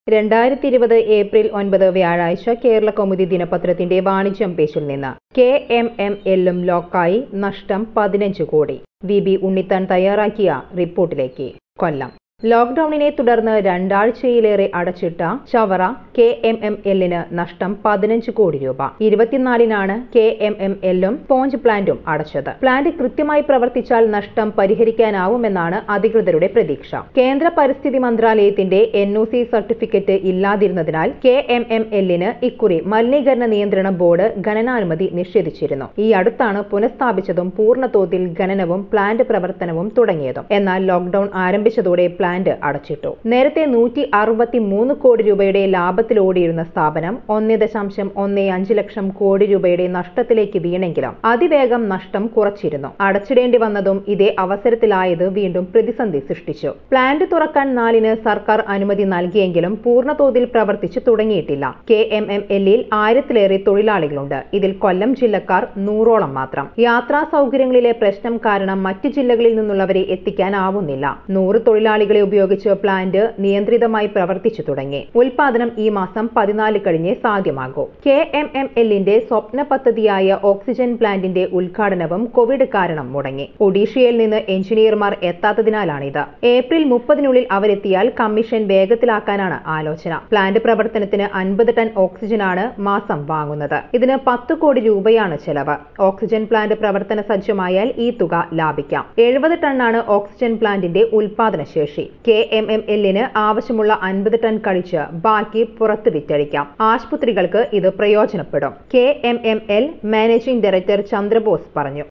രണ്ടായിരത്തി ഇരുപത് ഏപ്രിൽ ഒൻപത് വ്യാഴാഴ്ച കേരള കൗമുദി ദിനപത്രത്തിന്റെ വാണിജ്യം പേജിൽ നിന്ന് കെ എം എം എല്ലും ലോക്കായി നഷ്ടം പതിനഞ്ച് കോടി വി ബി ഉണ്ണിത്താൻ തയ്യാറാക്കിയ റിപ്പോർട്ടിലേക്ക് കൊല്ലം ലോക്ഡൌണിനെ തുടർന്ന് രണ്ടാഴ്ചയിലേറെ അടച്ചിട്ട ചവറ കെ എം എം എല്ലിന് നഷ്ടം പതിനഞ്ച് കോടി രൂപ ഇരുപത്തിനാലിനാണ് കെ എം എം എല്ലും സ്പോഞ്ച് പ്ലാന്റും അടച്ചത് പ്ലാന്റ് കൃത്യമായി പ്രവർത്തിച്ചാൽ നഷ്ടം പരിഹരിക്കാനാവുമെന്നാണ് അധികൃതരുടെ പ്രതീക്ഷ കേന്ദ്ര പരിസ്ഥിതി മന്ത്രാലയത്തിന്റെ എൻ ഒ സി സർട്ടിഫിക്കറ്റ് ഇല്ലാതിരുന്നതിനാൽ കെ എം എം എല്ലിന് ഇക്കുറി മലിനീകരണ നിയന്ത്രണ ബോർഡ് ഖനനാനുമതി നിഷേധിച്ചിരുന്നു ഈ അടുത്താണ് പുനഃസ്ഥാപിച്ചതും പൂർണ്ണതോതിൽ ഖനനവും പ്ലാന്റ് പ്രവർത്തനവും തുടങ്ങിയതും എന്നാൽ ലോക്ഡൌൺ ആരംഭിച്ചതോടെ പ്ലാന്റ് അടച്ചിട്ടു നേരത്തെ നൂറ്റി അറുപത്തി മൂന്ന് കോടി രൂപയുടെ ലാഭത്തിലോടിയിരുന്ന സ്ഥാപനം ഒന്നേ ദശാംശം ഒന്നേ അഞ്ച് ലക്ഷം കോടി രൂപയുടെ നഷ്ടത്തിലേക്ക് വീണെങ്കിലും അതിവേഗം നഷ്ടം കുറച്ചിരുന്നു അടച്ചിടേണ്ടി വന്നതും ഇതേ അവസരത്തിലായത് വീണ്ടും പ്രതിസന്ധി സൃഷ്ടിച്ചു പ്ലാന്റ് തുറക്കാൻ നാലിന് സർക്കാർ അനുമതി നൽകിയെങ്കിലും പൂർണ്ണതോതിൽ പ്രവർത്തിച്ചു തുടങ്ങിയിട്ടില്ല കെ എം എം എല്ലിൽ ആയിരത്തിലേറെ തൊഴിലാളികളുണ്ട് ഇതിൽ കൊല്ലം ജില്ലക്കാർ നൂറോളം മാത്രം യാത്രാ സൗകര്യങ്ങളിലെ പ്രശ്നം കാരണം മറ്റു ജില്ലകളിൽ നിന്നുള്ളവരെ എത്തിക്കാനാവുന്നില്ല നൂറ് തൊഴിലാളികളെ ഉപയോഗിച്ച് പ്ലാന്റ് നിയന്ത്രിതമായി പ്രവർത്തിച്ചു തുടങ്ങി ഉൽപാദനം ഈ മാസം പതിനാല് കഴിഞ്ഞേ സാധ്യമാകൂ കെ എം എം എല്ലിന്റെ സ്വപ്ന പദ്ധതിയായ ഓക്സിജൻ പ്ലാന്റിന്റെ ഉദ്ഘാടനവും കോവിഡ് കാരണം മുടങ്ങി ഒഡീഷയിൽ നിന്ന് എഞ്ചിനീയർമാർ എത്താത്തതിനാലാണിത് ഏപ്രിൽ മുപ്പതിനുള്ളിൽ അവരെത്തിയാൽ കമ്മീഷൻ വേഗത്തിലാക്കാനാണ് ആലോചന പ്ലാന്റ് പ്രവർത്തനത്തിന് അൻപത് ടൺ ഓക്സിജനാണ് മാസം വാങ്ങുന്നത് ഇതിന് പത്ത് കോടി രൂപയാണ് ചെലവ് ഓക്സിജൻ പ്ലാന്റ് പ്രവർത്തന സജ്ജമായാൽ ഈ തുക ലാഭിക്കാം എഴുപത് ടണ്ണാണ് ഓക്സിജൻ പ്ലാന്റിന്റെ ഉൽപാദന ശേഷി കെ എം എം എല്ലിന് ആവശ്യമുള്ള അൻപത് ടൺ കഴിച്ച് ബാക്കി പുറത്ത് വിറ്റഴിക്കാം ആശുപത്രികൾക്ക് ഇത് പ്രയോജനപ്പെടും K M M L managing director Chandrabose പറഞ്ഞു